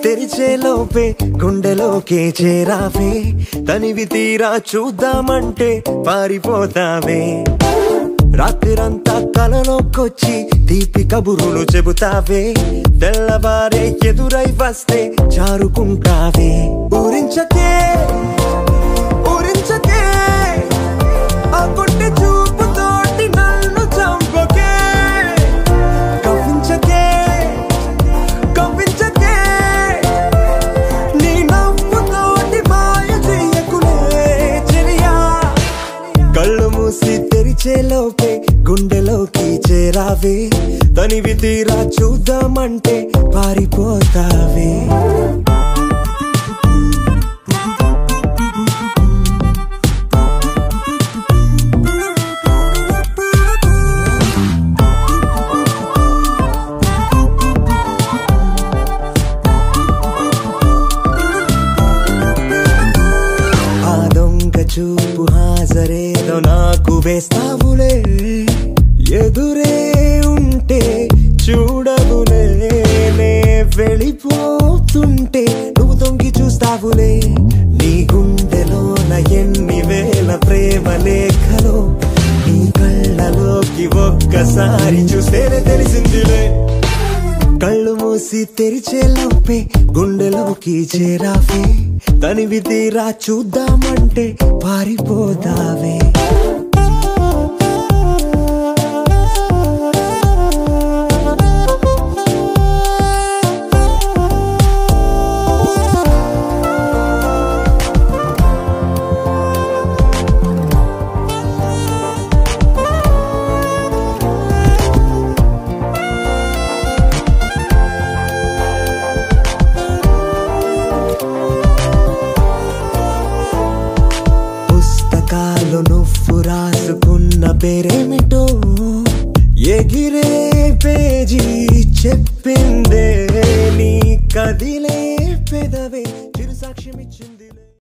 తెరిచే లోపే గుండెలోకే చేరావే తనివి తీరా చూద్దామంటే పారిపోతావే రాత్రిరంతా కలలోకొచ్చి తీపి కబురులు చెబుతావే తెల్లవారే ఎదురై వస్తే జారుకుంటావే ఊరించకే ఊరించకే ఆ కొట్టి చూపుతోటి నన్ను చంపకే కవ్వించకే కవ్వించకే నీ నవ్వుతోటి మాయ చెయ్యకులే చెలియా కళ్ళు మూసి తెరిచే లోపే గుండెలోకి చేరావే తనివి తీరా చూద్దామంటే పారిపోతావే ఆ దొంగ చూపు హాజరేదో నాకు వేస్తావులే ఎదురే ఉంటే చూడవులే నే వెళ్ళిపోతుంటే నువ్వు తొంగి చూస్తావులే నీ గుండెలోన ఎన్ని వేల ప్రేమ లేఖలో నీ కళ్ళలోకి ఒక్కసారి చూస్తేనే తెలిసిందిలే కళ్ళు మూసి తెరిచే లోపే గుండెలోకి చేరావే తనివి తీరా చూద్దామంటే పారిపోతావే పుస్తకాలు నువ్వు రాసుకున్న పేరేమిటో ఎగిరే పేజీ చెప్పిందే నీ కదిలే పెదవే చిరు సాక్ష్యం ఇచ్చింది